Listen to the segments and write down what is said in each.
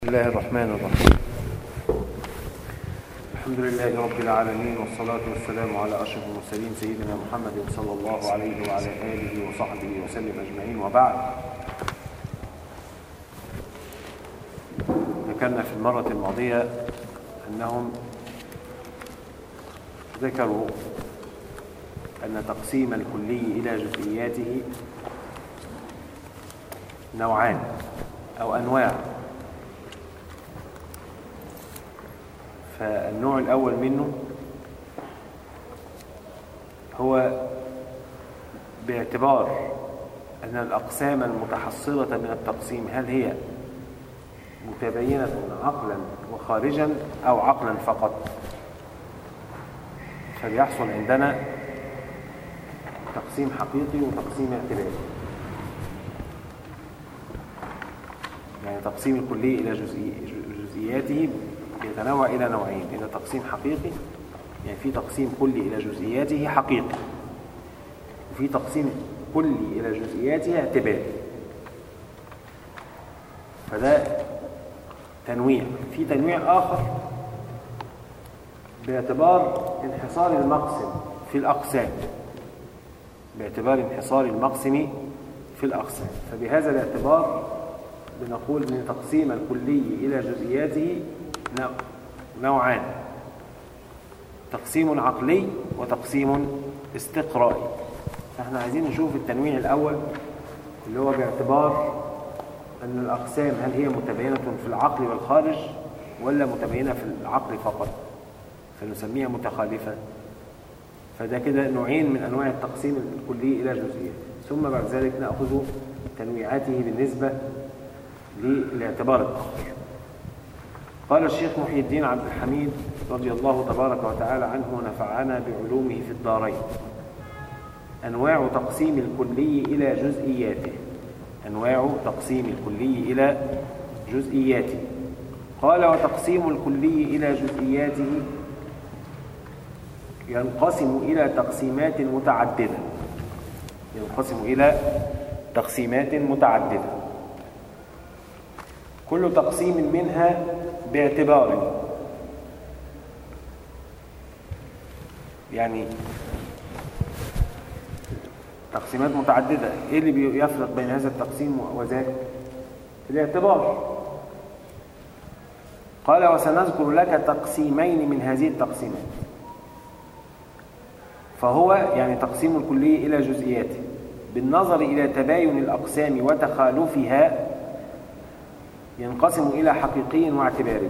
بسم الله الرحمن الرحيم الحمد لله رب العالمين والصلاة والسلام على أشرف المرسلين سيدنا محمد صلى الله عليه وعلى آله وصحبه وسلم أجمعين وبعد ذكرنا في المرة الماضية أنهم ذكروا أن تقسيم الكلي إلى جزئياته نوعان أو أنواع فالنوع الأول منه هو باعتبار أن الأقسام المتحصلة من التقسيم هل هي متبينة عقلا وخارجا أو عقلا فقط فبيحصل عندنا تقسيم حقيقي وتقسيم اعتباري يعني تقسيم الكلية إلى جزئي جزئياته يتنوع إلى نوعين إلى تقسيم حقيقي يعني في تقسيم كلي إلى جزئياته حقيقي وفي تقسيم كلي إلى جزئياته اعتباري فده تنويع في تنويع آخر باعتبار انحصار المقسم في الأقسام باعتبار انحصار المقسم في الأقسام فبهذا الاعتبار بنقول ان تقسيم الكلي إلى جزئياته نوعان تقسيم عقلي وتقسيم استقرائي فاحنا عايزين نشوف التنويع الأول اللي هو باعتبار أن الأقسام هل هي متبينة في العقل والخارج ولا متبينة في العقل فقط فنسميها متخالفة فده كده نوعين من أنواع التقسيم الكلي إلى جزئيات ثم بعد ذلك نأخذ تنويعاته بالنسبة للاعتبار الآخر قال الشيخ محي الدين عبد الحميد رضي الله تبارك وتعالى عنه ونفعنا بعلومه في الدارين أنواع تقسيم الكلي إلى جزئياته أنواع تقسيم الكلي إلى جزئياته قال وتقسيم الكلي إلى جزئياته ينقسم إلى تقسيمات متعددة ينقسم إلى تقسيمات متعددة كل تقسيم منها باعتبار يعني تقسيمات متعددة ايه اللي بيفرق بين هذا التقسيم وذاك الاعتبار قال وسنذكر لك تقسيمين من هذه التقسيمات فهو يعني تقسيم الكلية إلى جزئياته بالنظر إلى تباين الأقسام وتخالفها ينقسم إلى حقيقي واعتباري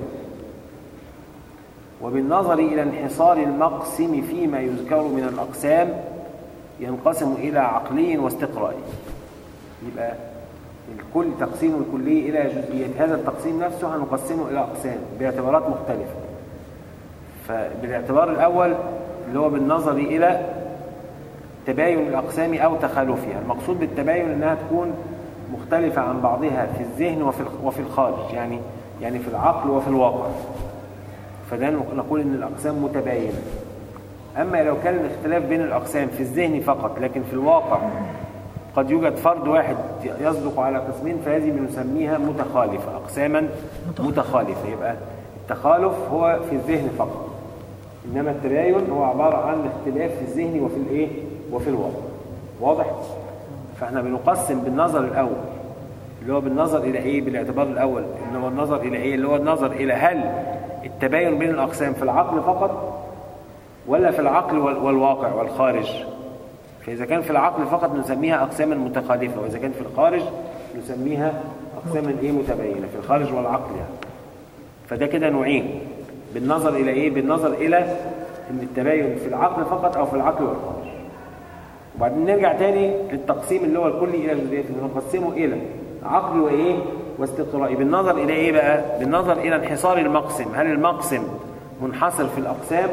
وبالنظر إلى انحصار المقسم فيما يذكر من الأقسام ينقسم إلى عقلي واستقرائي يبقى الكل تقسيم الكلي إلى جزئيات هذا التقسيم نفسه هنقسمه إلى أقسام باعتبارات مختلفة فبالاعتبار الأول اللي هو بالنظر إلى تباين الأقسام أو تخالفها المقصود بالتباين أنها تكون مختلفة عن بعضها في الذهن وفي وفي الخارج يعني يعني في العقل وفي الواقع فده نقول ان الاقسام متباينه اما لو كان الاختلاف بين الاقسام في الذهن فقط لكن في الواقع قد يوجد فرد واحد يصدق على قسمين فهذه بنسميها متخالفه اقساما متخالفه يبقى التخالف هو في الذهن فقط انما التباين هو عباره عن الاختلاف في الذهن وفي الايه وفي الواقع واضح فاحنا بنقسم بالنظر الاول اللي هو بالنظر الى ايه بالاعتبار الاول ان هو النظر الى ايه اللي هو النظر الى هل التباين بين الاقسام في العقل فقط ولا في العقل والواقع والخارج فاذا كان في العقل فقط نسميها اقساما متخالفه واذا كان في الخارج نسميها اقساما ايه متباينه في الخارج والعقل يعني فده كده نوعين بالنظر الى ايه بالنظر الى ان التباين في العقل فقط او في العقل والخارج وبعدين نرجع تاني للتقسيم اللي هو الكلي الى جزئيات نقسمه الى عقلي وايه واستقرائي بالنظر الى ايه بقى بالنظر الى انحصار المقسم هل المقسم منحصر في الاقسام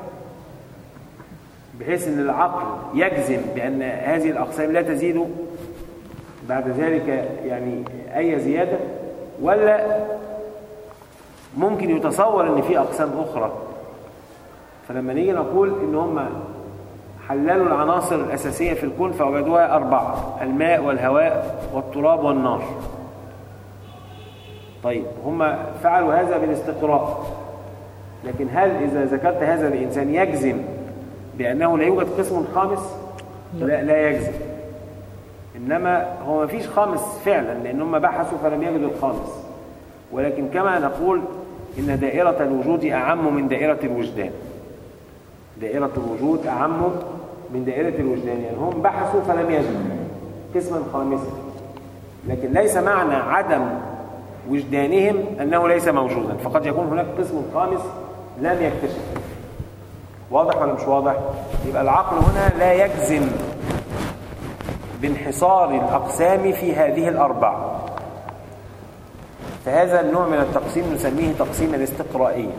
بحيث ان العقل يجزم بان هذه الاقسام لا تزيد بعد ذلك يعني اي زياده ولا ممكن يتصور ان في اقسام اخرى فلما نيجي نقول ان هم حللوا العناصر الأساسية في الكون فوجدوها أربعة الماء والهواء والتراب والنار طيب هم فعلوا هذا بالاستقراء لكن هل إذا ذكرت هذا الإنسان يجزم بأنه لا يوجد قسم خامس لا, لا يجزم إنما هو ما فيش خامس فعلا لأن هم بحثوا فلم يجدوا الخامس ولكن كما نقول إن دائرة الوجود أعم من دائرة الوجدان دائرة الوجود أعم من دائرة الوجدان يعني هم بحثوا فلم يجدوا قسما خامسا لكن ليس معنى عدم وجدانهم أنه ليس موجودا فقد يكون هناك قسم خامس لم يكتشف واضح ولا مش واضح يبقى العقل هنا لا يجزم بانحصار الأقسام في هذه الأربع فهذا النوع من التقسيم نسميه تقسيما استقرائيا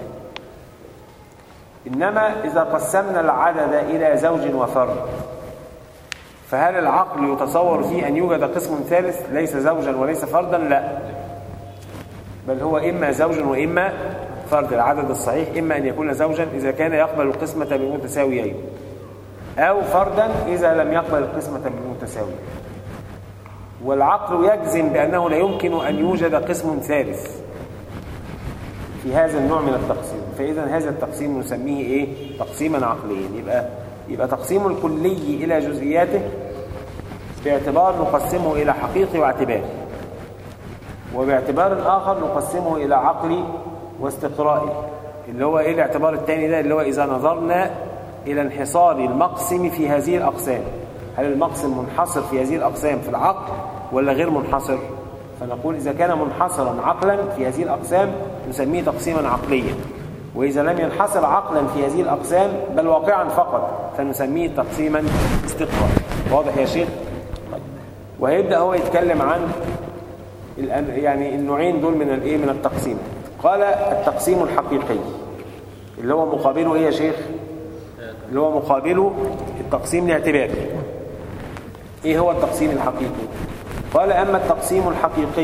إنما إذا قسمنا العدد إلى زوج وفرد فهل العقل يتصور فيه أن يوجد قسم ثالث ليس زوجا وليس فردا لا بل هو إما زوج وإما فرد العدد الصحيح إما أن يكون زوجا إذا كان يقبل القسمة بمتساويين أو فردا إذا لم يقبل القسمة بمتساويين والعقل يجزم بأنه لا يمكن أن يوجد قسم ثالث في هذا النوع من التقسيم فإذا هذا التقسيم نسميه إيه؟ تقسيما عقليا يبقى يبقى تقسيم الكلي إلى جزئياته باعتبار نقسمه إلى حقيقي واعتباري وباعتبار آخر نقسمه إلى عقلي واستقرائي اللي هو إيه الاعتبار الثاني ده اللي هو إذا نظرنا إلى انحصار المقسم في هذه الأقسام هل المقسم منحصر في هذه الأقسام في العقل ولا غير منحصر فنقول إذا كان منحصرا عقلا في هذه الأقسام نسميه تقسيما عقليا وإذا لم ينحصر عقلا في هذه الأقسام بل واقعا فقط فنسميه تقسيما استقرائي واضح يا شيخ وهيبدأ هو يتكلم عن يعني النوعين دول من الايه من التقسيم قال التقسيم الحقيقي اللي هو مقابله ايه يا شيخ اللي هو مقابله التقسيم الاعتباري ايه هو التقسيم الحقيقي قال اما التقسيم الحقيقي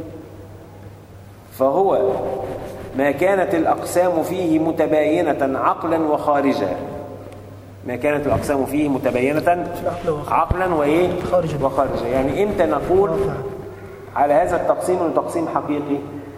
فهو ما كانت الاقسام فيه متباينه عقلا وخارجا ما كانت الأقسام فيه متبينة عقلا وإيه وخارجا يعني إمتى نقول على هذا التقسيم انه تقسيم حقيقي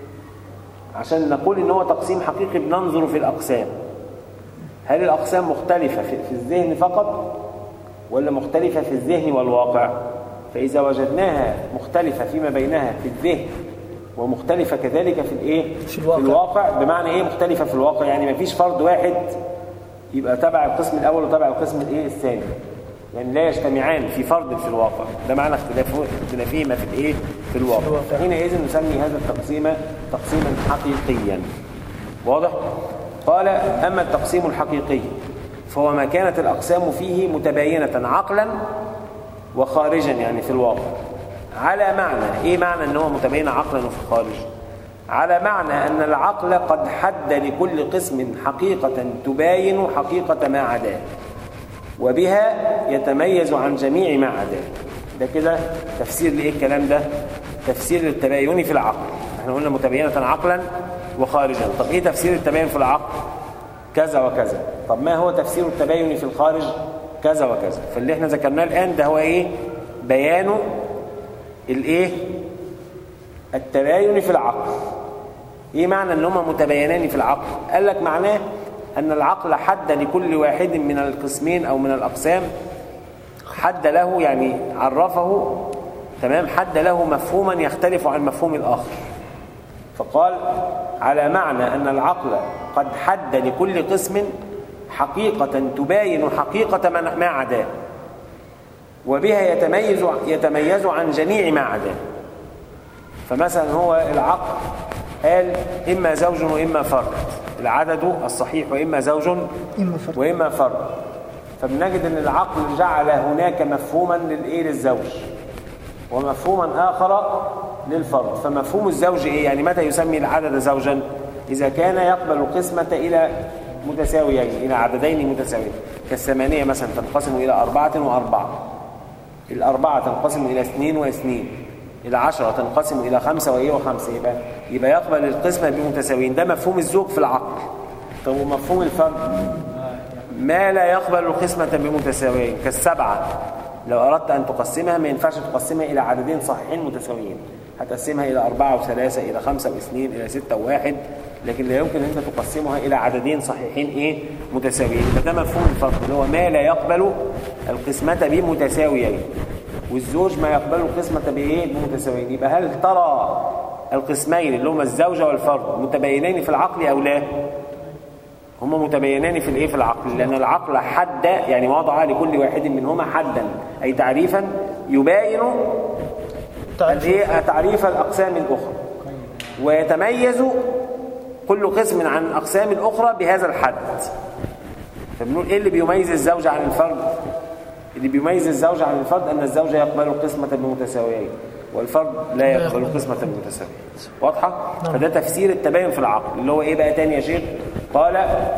عشان نقول ان هو تقسيم حقيقي بننظر في الأقسام هل الأقسام مختلفة في الذهن فقط ولا مختلفة في الذهن والواقع فإذا وجدناها مختلفة فيما بينها في الذهن ومختلفة كذلك في الايه في الواقع. في الواقع بمعنى ايه مختلفة في الواقع يعني ما فيش فرد واحد يبقى تبع القسم الأول وتبع القسم الايه الثاني يعني لا يجتمعان في فرد في الواقع ده معنى اختلافهما في الايه في الواقع فحينئذ نسمي هذا التقسيم تقسيما حقيقيا واضح قال اما التقسيم الحقيقي فهو ما كانت الاقسام فيه متباينه عقلا وخارجا يعني في الواقع على معنى ايه معنى ان هو متبين عقلا وفي الخارج على معنى ان العقل قد حد لكل قسم حقيقه تباين حقيقه ما عداه وبها يتميز عن جميع ما عداه ده كده تفسير لإيه الكلام ده تفسير للتباين في العقل احنا قلنا متبينة عقلا وخارجا طب ايه تفسير التباين في العقل كذا وكذا طب ما هو تفسير التباين في الخارج كذا وكذا فاللي احنا ذكرناه الآن ده هو ايه بيان الايه التباين في العقل ايه معنى ان هما متباينان في العقل قال لك معناه أن العقل حد لكل واحد من القسمين أو من الأقسام حد له يعني عرفه تمام حد له مفهوما يختلف عن مفهوم الآخر فقال على معنى أن العقل قد حد لكل قسم حقيقة تباين حقيقة ما عداه وبها يتميز يتميز عن جميع ما عداه فمثلا هو العقل قال إما زوج وإما فرد العدد الصحيح وإما زوج وإما فرد فبنجد أن العقل جعل هناك مفهوما للإيه للزوج ومفهوما آخر للفرد فمفهوم الزوج إيه يعني متى يسمي العدد زوجا إذا كان يقبل القسمة إلى متساويين إلى عددين متساويين كالثمانية مثلا تنقسم إلى أربعة وأربعة الأربعة تنقسم إلى اثنين واثنين إلى عشرة تنقسم إلى خمسة وإيه وخمسة يبقى, يبقى يقبل القسمة بمتساويين ده مفهوم الزوج في العقل طب ومفهوم الفرد ما لا يقبل القسمة بمتساويين كالسبعة لو أردت أن تقسمها ما ينفعش تقسمها إلى عددين صحيحين متساويين هتقسمها إلى أربعة وثلاثة إلى خمسة واثنين إلى ستة وواحد لكن لا يمكن أن أنت تقسمها إلى عددين صحيحين إيه متساويين فده مفهوم الفرق اللي هو ما لا يقبل القسمة بمتساويين والزوج ما يقبل القسمة بإيه بمتساويين يبقى هل ترى القسمين اللي هما الزوجة والفرد متباينين في العقل أو لا هما متباينان في الايه في العقل لان العقل حد يعني وضع لكل واحد منهما حدا اي تعريفا يباين الايه تعريف الاقسام الاخرى ويتميز كل قسم عن الاقسام الاخرى بهذا الحد فبنقول ايه اللي بيميز الزوج عن الفرد اللي بيميز الزوج عن الفرد ان الزوج يقبل القسمه بمتساويين والفرد لا يقبل القسمه بمتساويين واضحه فده تفسير التباين في العقل اللي هو ايه بقى تاني يا شيخ قال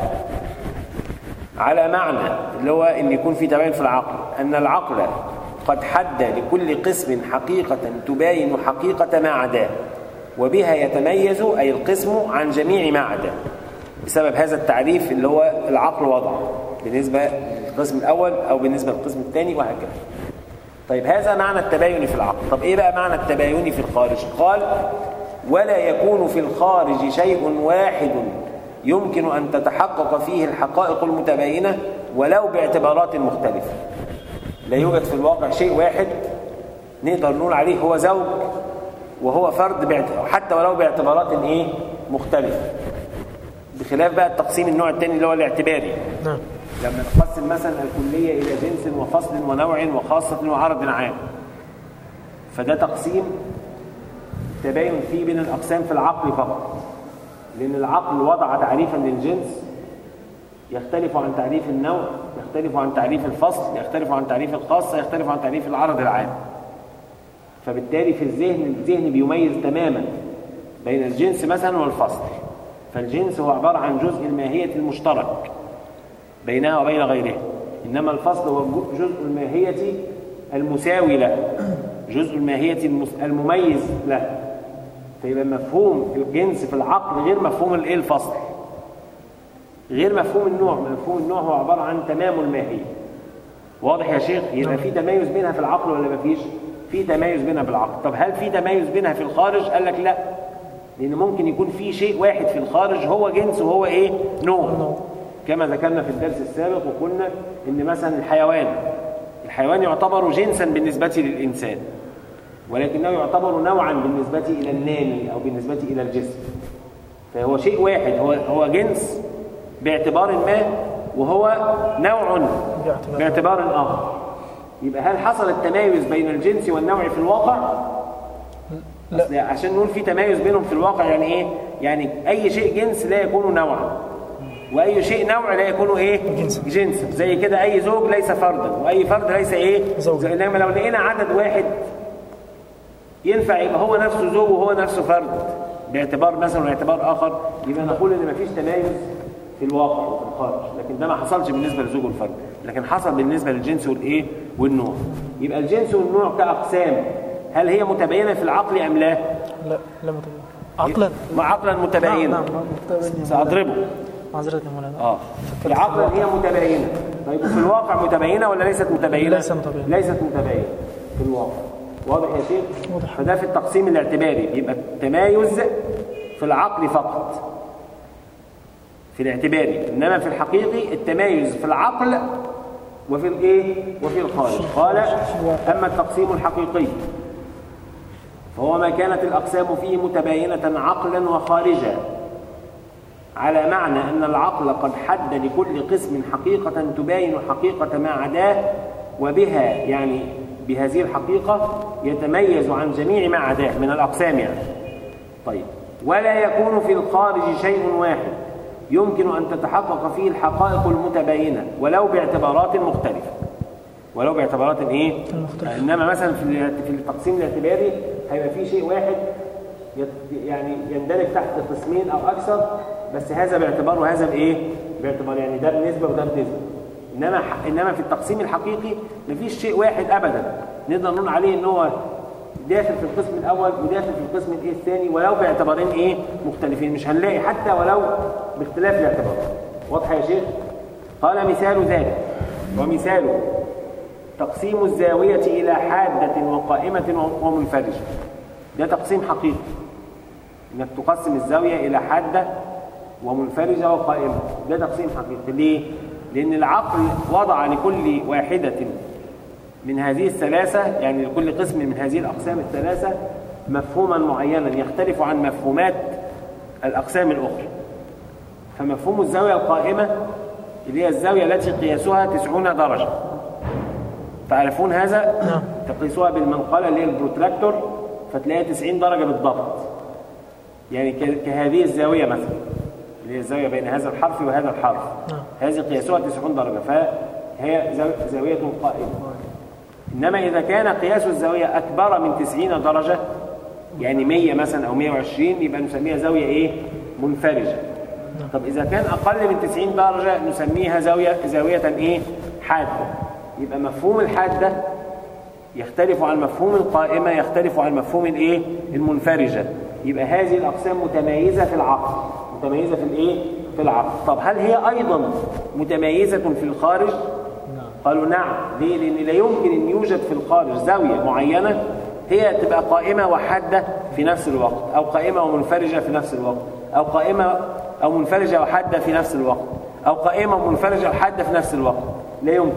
على معنى اللي هو ان يكون في تباين في العقل ان العقل قد حد لكل قسم حقيقة تباين حقيقة ما عداه وبها يتميز أي القسم عن جميع ما عداه بسبب هذا التعريف اللي هو العقل وضعه بالنسبة للقسم الأول أو بالنسبة للقسم الثاني وهكذا طيب هذا معنى التباين في العقل طب إيه بقى معنى التباين في الخارج قال ولا يكون في الخارج شيء واحد يمكن أن تتحقق فيه الحقائق المتباينة ولو باعتبارات مختلفة لا يوجد في الواقع شيء واحد نقدر نقول عليه هو زوج وهو فرد حتى ولو باعتبارات ايه مختلفة بخلاف بقى التقسيم النوع الثاني اللي هو الاعتباري نعم لما نقسم مثلا الكلية إلى جنس وفصل ونوع وخاصة وعرض عام فده تقسيم تباين فيه بين الأقسام في العقل فقط لأن العقل وضع تعريفا للجنس يختلف عن تعريف النوع يختلف عن تعريف الفصل يختلف عن تعريف الخاصة يختلف عن تعريف العرض العام فبالتالي في الذهن الذهن بيميز تماما بين الجنس مثلا والفصل فالجنس هو عبارة عن جزء الماهية المشترك بينها وبين غيرها إنما الفصل هو جزء الماهية المساوي له جزء الماهية المميز له فيبقى مفهوم الجنس في العقل غير مفهوم الايه الفصل غير مفهوم النوع مفهوم النوع هو عبارة عن تمام الماهية واضح يا شيخ يبقى في تميز بينها في العقل ولا ما فيش في تميز بينها في العقل طب هل في تميز بينها في الخارج قال لك لا لان ممكن يكون في شيء واحد في الخارج هو جنس وهو ايه نوع كما ذكرنا في الدرس السابق وقلنا ان مثلا الحيوان الحيوان يعتبر جنسا بالنسبة للإنسان ولكنه يعتبر نوعا بالنسبة إلى النامي أو بالنسبة إلى الجسم فهو شيء واحد هو هو جنس باعتبار ما وهو نوع باعتبار آخر يبقى هل حصل التمايز بين الجنس والنوع في الواقع؟ لا عشان نقول في تمايز بينهم في الواقع يعني ايه؟ يعني اي شيء جنس لا يكون نوعا واي شيء نوع لا يكون ايه؟ جنس جنس زي كده اي زوج ليس فردا واي فرد ليس ايه؟ زوج انما لو لقينا عدد واحد ينفع يبقى هو نفسه زوج وهو نفسه فرد باعتبار مثلا واعتبار اخر يبقى نقول ان مفيش تمايز في الواقع وفي الخارج لكن ده ما حصلش بالنسبه للزوج والفرد لكن حصل بالنسبه للجنس والايه والنوع يبقى الجنس والنوع كاقسام هل هي متباينه في العقل ام لا لا لا متبين عقلا مع عقلا متباينه نعم نعم متبين ساضربه معذرة يا مولانا اه في العقل هي متباينه طيب وفي الواقع متباينه ولا ليست متباينه ليس متباينة. ليست متباينه في الواقع واضح يا شيخ واضح. فده في التقسيم الاعتباري يبقى التمايز في العقل فقط في الاعتباري انما في الحقيقي التمايز في العقل وفي الايه وفي الخارج قال اما التقسيم الحقيقي فهو ما كانت الاقسام فيه متباينه عقلا وخارجا على معنى أن العقل قد حد لكل قسم حقيقة تباين حقيقة ما عداه وبها يعني بهذه الحقيقة يتميز عن جميع ما عداه من الأقسام يعني طيب ولا يكون في الخارج شيء واحد يمكن أن تتحقق فيه الحقائق المتباينة ولو باعتبارات مختلفة ولو باعتبارات ايه مختلفة. انما مثلا في ال- في التقسيم الاعتباري هيبقى في شيء واحد يت- يعني يندرج تحت قسمين او اكثر بس هذا باعتبار وهذا بايه باعتبار يعني ده بنسبه وده بنسبه انما ح- انما في التقسيم الحقيقي مفيش شيء واحد ابدا نقدر نقول عليه ان هو داخل في القسم الاول وداخل في القسم الايه الثاني ولو باعتبارين ايه مختلفين مش هنلاقي حتى ولو باختلاف الاعتبار واضحه يا شيخ قال مثال ذلك ومثاله تقسيم الزاوية إلى حادة وقائمة ومنفرجة ده تقسيم حقيقي انك تقسم الزاوية الى حادة ومنفرجة وقائمة ده تقسيم حقيقي ليه؟ لان العقل وضع لكل واحدة من هذه الثلاثة يعني لكل قسم من هذه الأقسام الثلاثة مفهوما معينا يختلف عن مفهومات الأقسام الأخرى فمفهوم الزاوية القائمة اللي هي الزاوية التي قياسها 90 درجة تعرفون هذا؟ نعم. تقيسوها بالمنقلة اللي هي البروتراكتور فتلاقيها 90 درجة بالضبط يعني ك- كهذه الزاوية مثلا اللي هي الزاوية بين هذا الحرف وهذا الحرف نعم. هذه قياسها 90 درجة فهي زاو- زاوية قائمة إنما إذا كان قياس الزاوية أكبر من 90 درجة يعني 100 مثلا أو 120 يبقى نسميها زاوية إيه؟ منفرجة طب إذا كان أقل من 90 درجة نسميها زاوية زاوية إيه؟ حادة يبقى مفهوم الحادة يختلف عن مفهوم القائمة يختلف عن مفهوم الإيه؟ المنفرجة يبقى هذه الأقسام متميزة في العقل متميزة في الإيه؟ في العقل طب هل هي أيضا متميزة في الخارج؟ قالوا نعم ليه؟ لأن لا يمكن أن يوجد في الخارج زاوية معينة هي تبقى قائمة وحادة في نفس الوقت أو قائمة ومنفرجة في نفس الوقت أو قائمة أو منفرجة وحادة في نفس الوقت أو قائمة ومنفرجة وحادة في نفس الوقت لا يمكن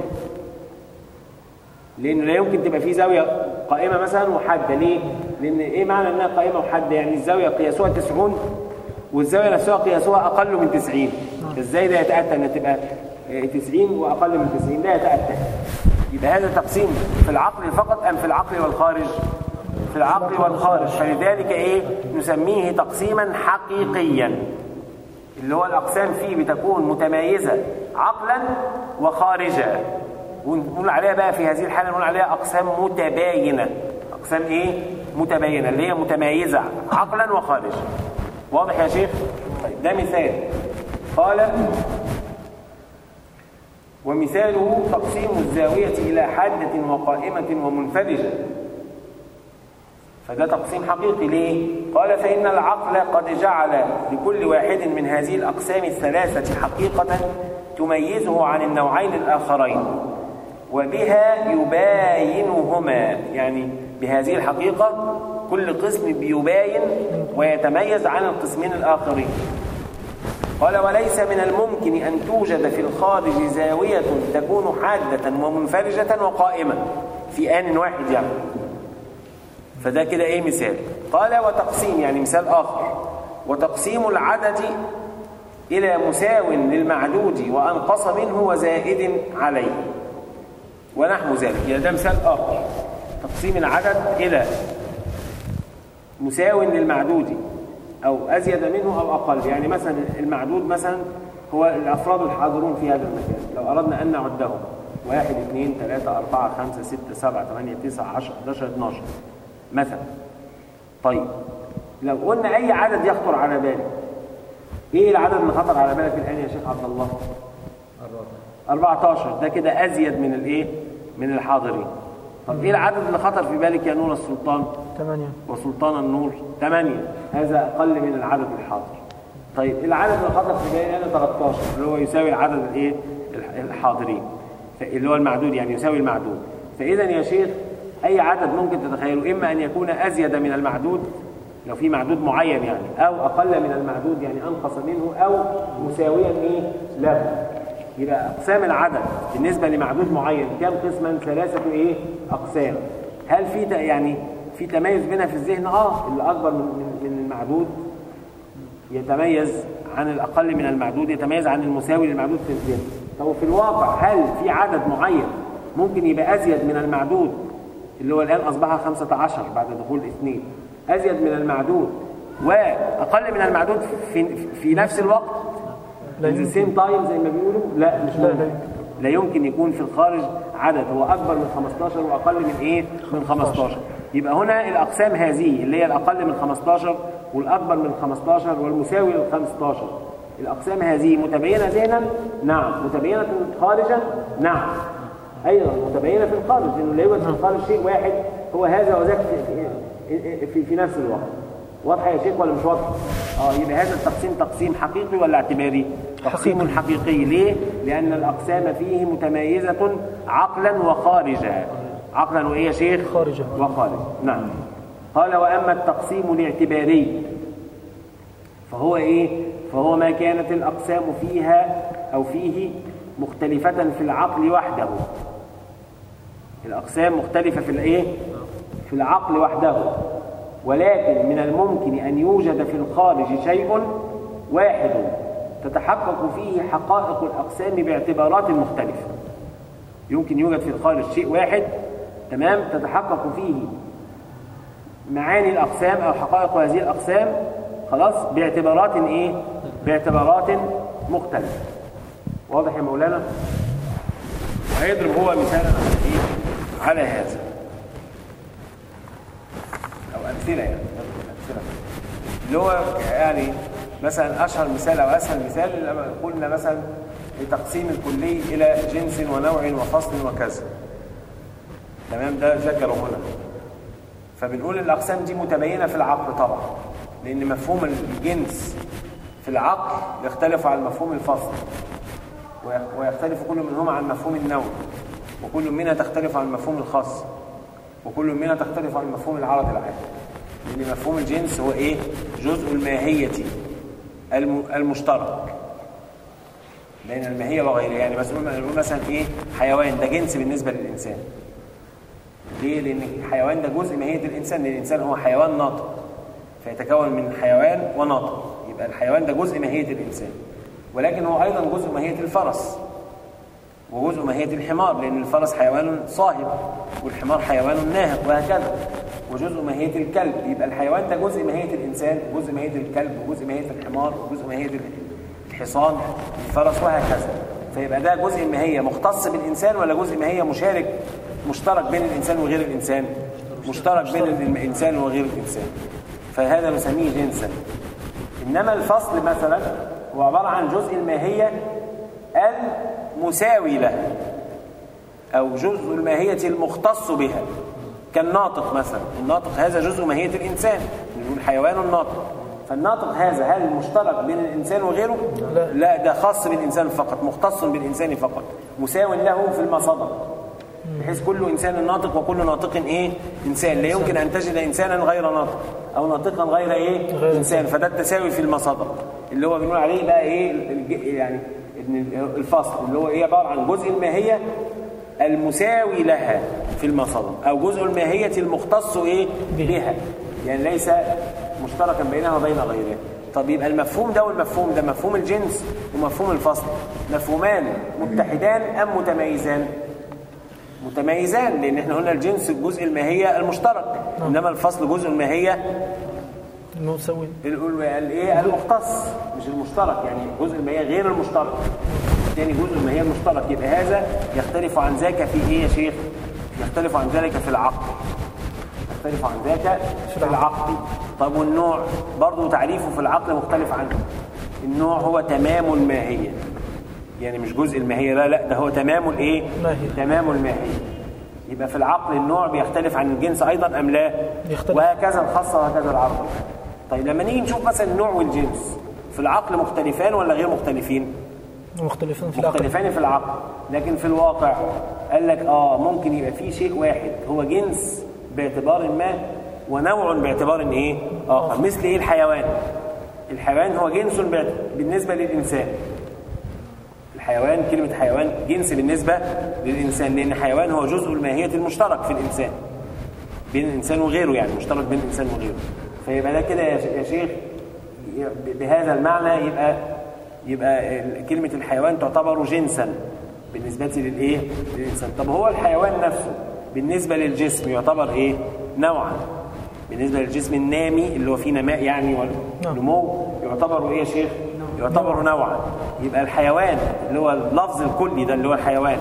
لأن لا يمكن تبقى في زاوية قائمة مثلا وحادة ليه؟ لأن إيه معنى إنها قائمة وحادة؟ يعني الزاوية قياسها 90 والزاوية نفسها قياسها أقل من 90 إزاي ده يتأتى إنها تبقى آه، 90 وأقل من 90 ده يتأتى يبقى هذا تقسيم في العقل فقط أم في العقل والخارج؟ في العقل والخارج فلذلك إيه؟ نسميه تقسيما حقيقيا اللي هو الأقسام فيه بتكون متميزة عقلا وخارجا ونقول عليها بقى في هذه الحالة نقول عليها أقسام متباينة أقسام إيه؟ متباينة اللي هي متميزة عقلا وخارجا واضح يا شيخ؟ طيب ده مثال قال ومثاله تقسيم الزاوية إلى حادة وقائمة ومنفرجة فده تقسيم حقيقي ليه؟ قال فإن العقل قد جعل لكل واحد من هذه الأقسام الثلاثة حقيقة تميزه عن النوعين الآخرين وبها يباينهما يعني بهذه الحقيقة كل قسم بيباين ويتميز عن القسمين الآخرين قال وليس من الممكن أن توجد في الخارج زاوية تكون حادة ومنفرجة وقائمة في آن واحد يعني فده كده ايه مثال قال وتقسيم يعني مثال آخر وتقسيم العدد إلى مساو للمعدود وأنقص منه وزائد عليه ونحو ذلك يعني ده مثال آخر تقسيم العدد إلى مساو للمعدود أو أزيد منه أو أقل يعني مثلا المعدود مثلا هو الأفراد الحاضرون في هذا المكان لو أردنا أن نعدهم واحد اثنين ثلاثة أربعة خمسة ستة سبعة ثمانية تسعة عشرة 11 12 مثلا طيب لو قلنا أي عدد يخطر على بالك إيه العدد اللي خطر على بالك الآن يا شيخ عبد الله 14 ده كده أزيد من الإيه من الحاضرين طب إيه العدد اللي خطر في بالك يا نور السلطان ثمانية وسلطان النور ثمانية هذا أقل من العدد الحاضر طيب العدد اللي خطر في بالي أنا 13 اللي هو يساوي العدد الإيه الحاضرين ف- اللي هو المعدود يعني يساوي المعدود فإذا يا شيخ أي عدد ممكن تتخيله إما أن يكون أزيد من المعدود لو في معدود معين يعني أو أقل من المعدود يعني أنقص منه أو مساويا إيه له يبقى أقسام العدد بالنسبة لمعدود معين كم قسما ثلاثة إيه أقسام هل في ت- يعني في تميز بينها في الذهن اه اللي اكبر من من من المعدود يتميز عن الاقل من المعدود يتميز عن المساوي للمعدود في الذهن طب في الواقع هل في عدد معين ممكن يبقى ازيد من المعدود اللي هو الان اصبح 15 بعد دخول اثنين ازيد من المعدود واقل من المعدود في في نفس الوقت لا in the يمكن. same time زي ما بيقولوا لا مش لا، لا ممكن. يمكن. لا يمكن يكون في الخارج عدد هو أكبر من 15 وأقل من إيه؟ من 15 يبقى هنا الأقسام هذه اللي هي الأقل من 15 والأكبر من 15 والمساوي لل 15 الأقسام هذه متبينة ذهنا؟ نعم متبينة خارجا؟ نعم أيضا متبينة في الخارج لأنه لا يوجد في الخارج شيء واحد هو هذا وذاك في, في, في, في نفس الوقت واضحة يا شيخ ولا مش واضحة؟ اه يبقى هذا التقسيم تقسيم حقيقي ولا اعتباري؟ تقسيم حقيقي ليه؟ لأن الأقسام فيه متميزة عقلا وخارجا عقلا وإيه يا شيخ؟ خارجا. وخارج نعم قال وأما التقسيم الاعتباري فهو إيه؟ فهو ما كانت الأقسام فيها أو فيه مختلفة في العقل وحده الأقسام مختلفة في الإيه؟ في العقل وحده ولكن من الممكن أن يوجد في الخارج شيء واحد تتحقق فيه حقائق الأقسام باعتبارات مختلفة يمكن يوجد في الخارج شيء واحد تمام تتحقق فيه معاني الأقسام أو حقائق هذه الأقسام خلاص باعتبارات إيه؟ باعتبارات مختلفة واضح يا مولانا؟ وهيضرب هو مثالا على إيه؟ على هذا أو أمثلة يعني أمثلة اللي هو يعني مثلا أشهر مثال أو أسهل مثال لما قلنا مثلا لتقسيم الكلي إلى جنس ونوع وفصل وكذا تمام ده ذكره هنا فبنقول الأقسام دي متبينة في العقل طبعا لأن مفهوم الجنس في العقل يختلف عن مفهوم الفصل ويختلف كل منهما عن مفهوم النوع وكل منها تختلف عن مفهوم الخاص وكل منها تختلف عن مفهوم العرض العام لأن مفهوم الجنس هو إيه؟ جزء الماهية المشترك بين الماهية وغيرها يعني بس نقول مثلا إيه؟ حيوان ده جنس بالنسبة للإنسان ليه؟ لأن الحيوان ده جزء ماهية الإنسان لأن الإنسان هو حيوان ناطق فيتكون من حيوان وناطق يبقى الحيوان ده جزء ماهية الإنسان ولكن هو أيضا جزء ماهية الفرس وجزء ماهية الحمار لأن الفرس حيوان صاهب والحمار حيوان ناهق وهكذا وجزء ماهية الكلب يبقى الحيوان ده جزء ماهية الإنسان وجزء ماهية الكلب وجزء ماهية الحمار وجزء ماهية الحصان الفرس وهكذا فيبقى ده جزء ماهية مختص بالإنسان ولا جزء ماهية مشارك مشترك بين الإنسان وغير الإنسان مشترك بين الإنسان وغير الإنسان فهذا نسميه جنسا إنما الفصل مثلا هو عبارة عن جزء الماهية المساوي له أو جزء الماهية المختص بها كالناطق مثلا الناطق هذا جزء ماهية الإنسان نقول حيوان ناطق فالناطق هذا هل مشترك بين الإنسان وغيره؟ لا. لا ده خاص بالإنسان فقط مختص بالإنسان فقط مساو له في المصدر بحيث كل إنسان ناطق وكل ناطق إيه؟ إنسان لا يمكن أن تجد إنسانا غير ناطق أو ناطقا غير إيه؟ غير إنسان فده التساوي في المصدر اللي هو بنقول عليه بقى إيه الج- يعني إن الفصل اللي هو إيه عبارة عن جزء الماهية المساوي لها في المصدر أو جزء الماهية المختص إيه؟ بها يعني ليس مشتركا بينها وبين غيرها طب يبقى المفهوم ده والمفهوم ده مفهوم الجنس ومفهوم الفصل مفهومان متحدان أم متميزان متميزان لان احنا قلنا الجنس الجزء الماهيه المشترك انما الفصل جزء الماهيه المساوي ال- الايه المختص مش المشترك يعني جزء الماهيه غير المشترك الثاني جزء الماهيه المشترك يبقى هذا يختلف عن ذاك في ايه يا شيخ يختلف عن ذلك في العقل يختلف عن ذاك في العقل طب والنوع برضه تعريفه في العقل مختلف عنه النوع هو تمام الماهيه يعني مش جزء الماهيه لا لا ده هو تمام الايه ماهية. تمام الماهيه يبقى في العقل النوع بيختلف عن الجنس ايضا ام لا يختلف. وهكذا الخاصه وهكذا العرض طيب لما نيجي نشوف مثلا النوع والجنس في العقل مختلفان ولا غير مختلفين مختلفين في العقل مختلفان في العقل لكن في الواقع قال لك اه ممكن يبقى في شيء واحد هو جنس باعتبار ما ونوع باعتبار ايه اخر مثل ايه الحيوان الحيوان هو جنس باعت- بالنسبه للانسان الحيوان كلمة حيوان جنس بالنسبة للإنسان لأن حيوان هو جزء الماهية المشترك في الإنسان بين الإنسان وغيره يعني مشترك بين الإنسان وغيره فيبقى ده كده يا ش- يا شيخ ي- بهذا المعنى يبقى يبقى ال- كلمة الحيوان تعتبر جنسا بالنسبة للإيه؟ للإنسان طب هو الحيوان نفسه بالنسبة للجسم يعتبر إيه؟ نوعا بالنسبة للجسم النامي اللي هو فيه نماء يعني ونمو يعتبر إيه يا شيخ؟ يعتبر نوعا يبقى الحيوان اللي هو اللفظ الكلي ده اللي هو الحيوان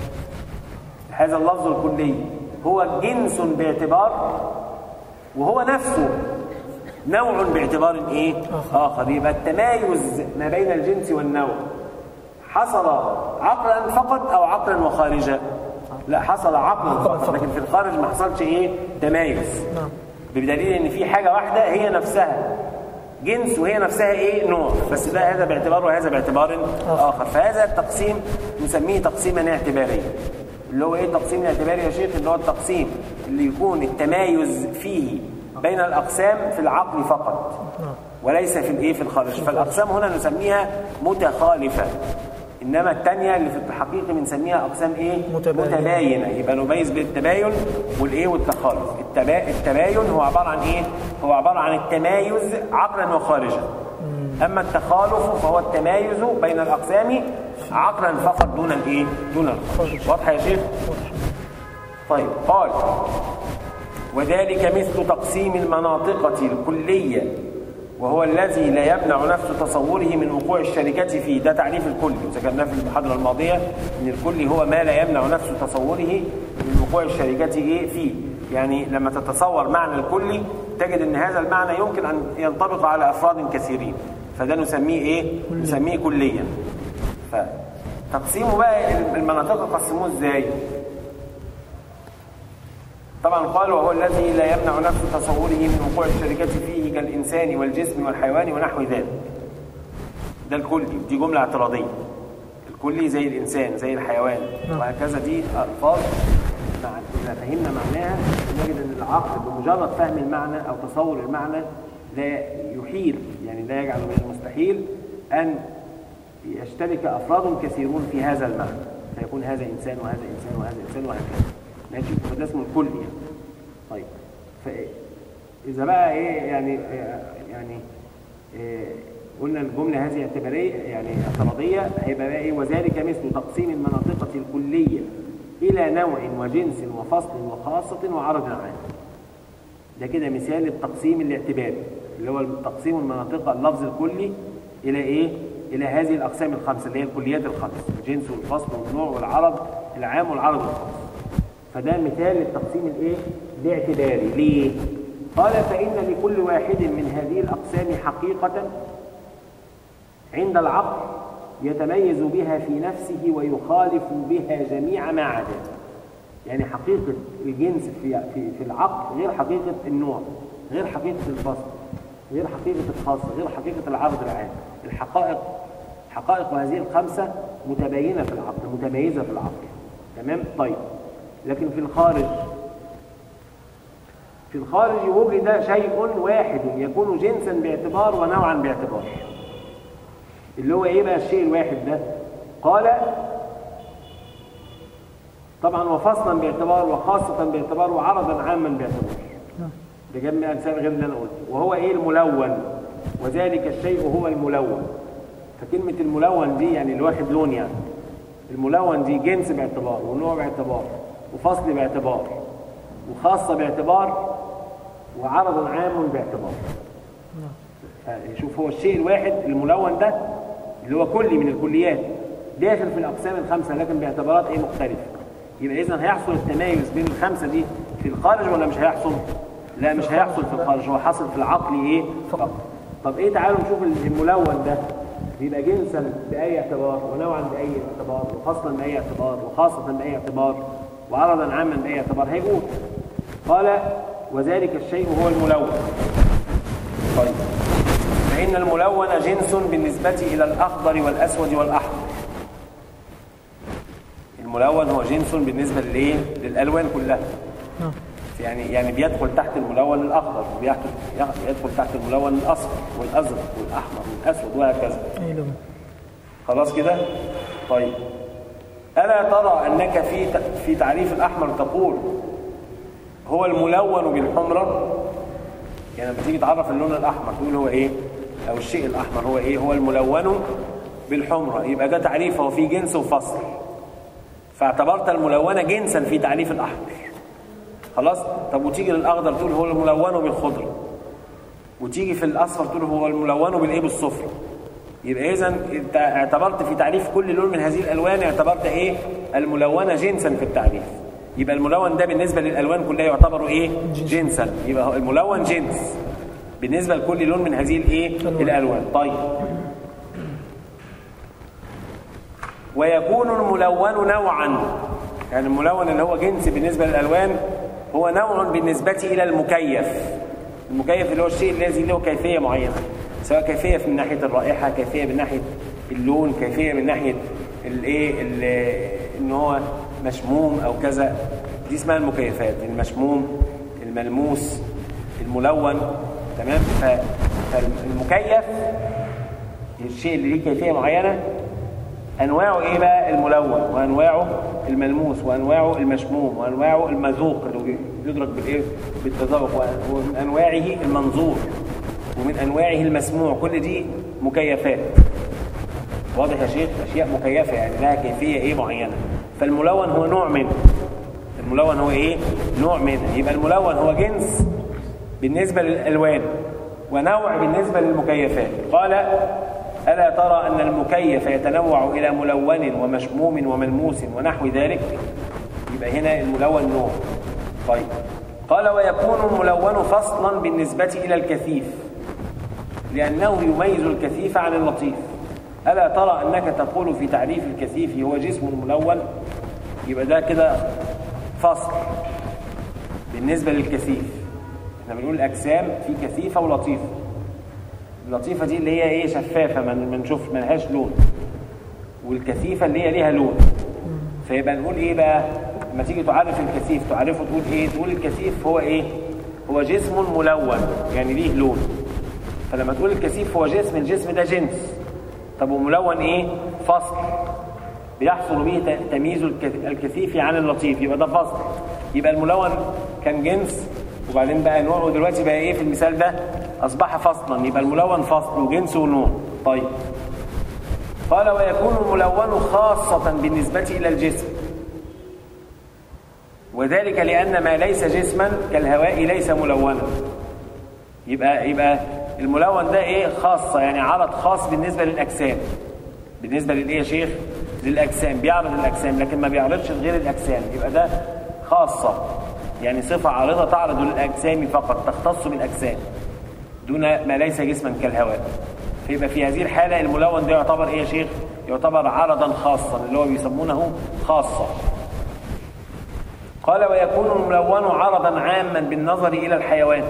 هذا اللفظ الكلي هو جنس باعتبار وهو نفسه نوع باعتبار ايه اخر يبقى التمايز ما بين الجنس والنوع حصل عقلا فقط او عقلا وخارجا لا حصل عقلا فقط فقط. لكن في الخارج ما حصلش ايه تمايز نعم بدليل ان في حاجه واحده هي نفسها جنس وهي نفسها ايه نوع بس ده هذا باعتبار وهذا باعتبار اخر فهذا التقسيم نسميه تقسيما اعتباريا اللي هو ايه التقسيم الاعتباري يا شيخ اللي هو التقسيم اللي يكون التمايز فيه بين الأقسام في العقل فقط نعم وليس في الايه في الخارج فالاقسام هنا نسميها متخالفه انما الثانيه اللي في الحقيقه بنسميها اقسام ايه متباينة. متباينه يبقى نميز بين التباين والايه والتخالف التبا... التباين هو عباره عن ايه هو عباره عن التمايز عقلا وخارجا اما التخالف فهو التمايز بين الاقسام عقلا فقط دون الايه دون الخارج واضحه يا شيخ طيب قال وذلك مثل تقسيم المناطقة الكلية وهو الذي لا يمنع نفس تصوره من وقوع الشركة فيه ده تعريف الكلي وذكرناه في المحاضرة الماضية ان الكلي هو ما لا يمنع نفس تصوره من وقوع الشركة ايه فيه يعني لما تتصور معنى الكلي تجد ان هذا المعنى يمكن ان ينطبق على افراد كثيرين فده نسميه ايه نسميه كليا فتقسيمه بقى المناطق قسموه ازاي طبعا قال وهو الذي لا يمنع نفس تصوره من وقوع الشركة فيه كالإنسان والجسم والحيوان ونحو ذلك ده الكلي دي جملة اعتراضية الكلي زي الإنسان زي الحيوان وهكذا دي ألفاظ مع إذا فهمنا معناها نجد أن العقل بمجرد فهم المعنى أو تصور المعنى لا يحيل يعني لا يجعل من المستحيل أن يشترك أفراد كثيرون في هذا المعنى فيكون هذا إنسان وهذا إنسان وهذا إنسان وهكذا ماشي فده اسمه الكل يعني طيب فإذا بقى إيه يعني يعني إيه قلنا الجملة هذه اعتبارية يعني اعتراضية هيبقى بقى إيه وذلك مثل تقسيم المناطق الكلية إلى نوع وجنس وفصل وخاصة وعرض عام ده كده مثال للتقسيم الاعتباري اللي هو تقسيم المناطق اللفظ الكلي إلى إيه؟ إلى هذه الأقسام الخمسة اللي هي الكليات الخمس الجنس والفصل والنوع والعرض العام والعرض الخاص فده مثال للتقسيم الايه الاعتباري ليه قال فإن لكل واحد من هذه الأقسام حقيقة عند العقل يتميز بها في نفسه ويخالف بها جميع ما عدا يعني حقيقة الجنس في, في, في العقل غير حقيقة النوع غير حقيقة الفصل غير حقيقة الخاصة غير حقيقة العرض العام الحقائق حقائق هذه الخمسة متباينة في العقل متميزة في العقل تمام طيب لكن في الخارج في الخارج وجد شيء واحد يكون جنسا باعتبار ونوعا باعتبار اللي هو ايه بقى الشيء الواحد ده قال طبعا وفصلا باعتبار وخاصة باعتبار وعرضا عاما باعتبار ده جاب امثال غير اللي انا قلته وهو ايه الملون وذلك الشيء هو الملون فكلمة الملون دي يعني الواحد لون يعني الملون دي جنس باعتبار ونوع باعتبار وفصل باعتبار وخاصة باعتبار وعرض عام باعتبار شوف هو الشيء الواحد الملون ده اللي هو كلي من الكليات داخل في الأقسام الخمسة لكن باعتبارات ايه مختلفة يبقى إذا هيحصل التمايز بين الخمسة دي في الخارج ولا مش هيحصل؟ لا مش هيحصل في الخارج هو حاصل في العقل ايه؟ فقط طب ايه تعالوا نشوف الملون ده بيبقى جنسا بأي اعتبار ونوعا بأي اعتبار وفصلا بأي اعتبار وخاصة بأي اعتبار وعرضا عاما بأي اعتبار هيقول قال وذلك الشيء هو الملون طيب فإن الملون جنس بالنسبة إلى الأخضر والأسود والأحمر الملون هو جنس بالنسبة للإيه؟ للألوان كلها نعم يعني يعني بيدخل تحت الملون الأخضر وبيدخل يدخل تحت الملون الأصفر والأزرق والأحمر والأسود وهكذا أي لون خلاص كده طيب ألا ترى أنك في في تعريف الأحمر تقول هو الملون بالحمرة يعني لما تيجي تعرف اللون الأحمر تقول هو إيه أو الشيء الأحمر هو إيه هو الملون بالحمرة يبقى ده تعريف هو في جنس وفصل فاعتبرت الملونة جنسا في تعريف الأحمر خلاص طب وتيجي للأخضر تقول هو الملون بالخضرة وتيجي في الأصفر تقول هو الملون بالإيه بالصفرة يبقى إذا أنت اعتبرت في تعريف كل لون من هذه الألوان اعتبرت إيه الملونة جنسا في التعريف يبقى الملون ده بالنسبة للألوان كلها يعتبر إيه جنسا يبقى هو الملون جنس بالنسبة لكل لون من هذه الإيه الألوان طيب ويكون الملون نوعا يعني الملون اللي هو جنس بالنسبة للألوان هو نوع بالنسبة إلى المكيف المكيف اللي هو الشيء الذي له كيفية معينة سواء كيفية من ناحية الرائحة كيفية من ناحية اللون كيفية من ناحية الايه ان هو مشموم او كذا دي اسمها المكيفات المشموم الملموس الملون تمام ف- فالمكيف الشيء اللي ليه كيفيه معينه انواعه ايه بقى الملون وانواعه الملموس وانواعه المشموم وانواعه المذوق اللي هو بيدرك بالايه بالتذوق ومن انواعه المنظور ومن انواعه المسموع كل دي مكيفات واضح يا شيخ اشياء مكيفه يعني لها كيفيه ايه معينه فالملون هو نوع منه الملون هو ايه نوع منها يبقى الملون هو جنس بالنسبه للالوان ونوع بالنسبه للمكيفات قال الا ترى ان المكيف يتنوع الى ملون ومشموم وملموس ونحو ذلك يبقى هنا الملون نوع طيب قال ويكون الملون فصلا بالنسبه الى الكثيف لأنه يميز الكثيف عن اللطيف ألا ترى أنك تقول في تعريف الكثيف هو جسم ملون يبقى ده كده فصل بالنسبة للكثيف احنا بنقول الأجسام في كثيفة ولطيفة اللطيفة دي اللي هي ايه شفافة ما ما نشوف ما لهاش لون والكثيفة اللي هي ليها لون فيبقى نقول ايه بقى لما تيجي تعرف الكثيف تعرفه تقول ايه تقول الكثيف هو ايه هو جسم ملون يعني ليه لون فلما تقول الكثيف هو جسم الجسم ده جنس طب وملون ايه فصل بيحصل به ت- تمييز الك- الكثيف عن اللطيف يبقى ده فصل يبقى الملون كان جنس وبعدين بقى نوعه دلوقتي بقى ايه في المثال ده اصبح فصلا يبقى الملون فصل وجنس ونوع طيب قال ويكون الملون خاصة بالنسبة إلى الجسم وذلك لأن ما ليس جسما كالهواء ليس ملونا يبقى يبقى الملون ده ايه خاصة يعني عرض خاص بالنسبة للأجسام بالنسبة للايه يا شيخ للأجسام بيعرض الأجسام لكن ما بيعرضش غير الأجسام يبقى ده خاصة يعني صفة عارضة تعرض للأجسام فقط تختص بالأجسام دون ما ليس جسما كالهواء فيبقى في هذه الحالة الملون ده يعتبر ايه يا شيخ يعتبر عرضا خاصا اللي هو بيسمونه خاصة قال ويكون الملون عرضا عاما بالنظر إلى الحيوان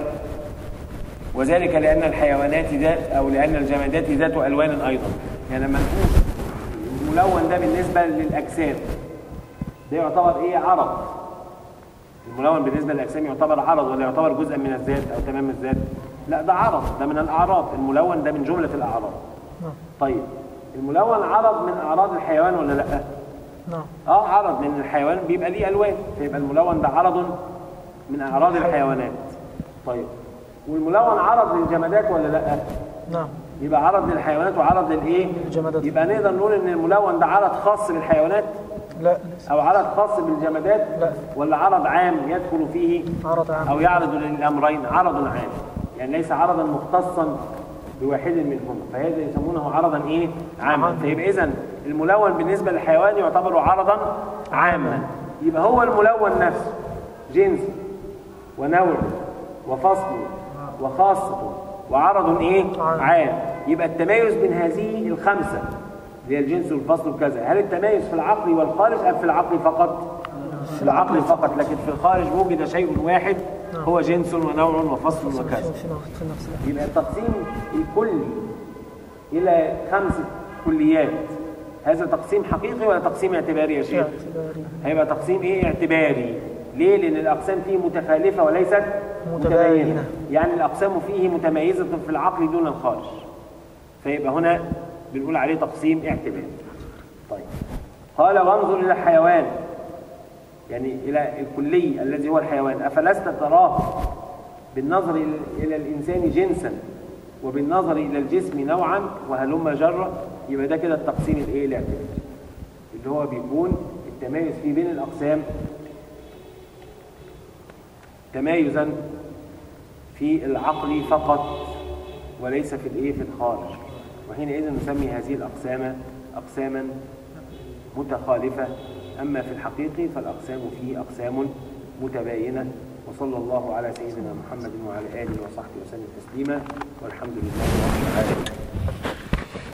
وذلك لأن الحيوانات ذات أو لأن الجمادات ذات ألوان أيضا يعني لما نقول الملون ده بالنسبة للأجسام ده يعتبر إيه عرض الملون بالنسبة للأجسام يعتبر عرض ولا يعتبر جزءا من الذات أو تمام الذات لا ده عرض ده من الأعراض الملون ده من جملة الأعراض نعم طيب الملون عرض من أعراض الحيوان ولا لأ نعم اه عرض من الحيوان بيبقى ليه الوان فيبقى الملون ده عرض من اعراض الحيوانات طيب والملون عرض للجمادات ولا لا نعم يبقى عرض للحيوانات وعرض للايه الجمادات. يبقى نقدر نقول ان الملون ده عرض خاص بالحيوانات لا ليس او عرض خاص بالجمادات لا. ولا عرض عام يدخل فيه عرض عام او يعرض للامرين عرض عام يعني ليس عرضا مختصا بواحد منهما فهذا يسمونه عرضا ايه عاما عام. فيبقى اذا الملون بالنسبه للحيوان يعتبر عرضا عاما يبقى هو الملون نفسه جنس ونوع وفصل وخاصة وعرض ايه عام. عام يبقى التميز بين هذه الخمسة اللي هي الجنس والفصل وكذا هل التميز في العقل والخارج ام في العقل فقط في العقل فقط لكن في الخارج وجد شيء واحد هو جنس ونوع وفصل وكذا في نفس في نفس الوقت. يبقى التقسيم الكلي إلى خمسة كليات هذا تقسيم حقيقي ولا تقسيم اعتباري يا شيخ؟ اعتباري هيبقى تقسيم ايه اعتباري ليه لان الاقسام فيه متخالفه وليست متباينة. يعني الاقسام فيه متميزه في العقل دون الخارج فيبقى هنا بنقول عليه تقسيم اعتباري طيب قال وانظر الى الحيوان يعني الى الكلي الذي هو الحيوان افلست تراه بالنظر إلى- الى الانسان جنسا وبالنظر الى الجسم نوعا وهلم جرا يبقى ده كده التقسيم الايه الاعتباري اللي هو بيكون التميز فيه بين الأقسام تمايزا في العقل فقط وليس في الايه في الخارج وحينئذ نسمي هذه الأقسام أقساما متخالفة أما في الحقيقة فالأقسام فيه أقسام متباينة وصلى الله على سيدنا محمد وعلى آله وصحبه وسلم تسليما والحمد لله رب العالمين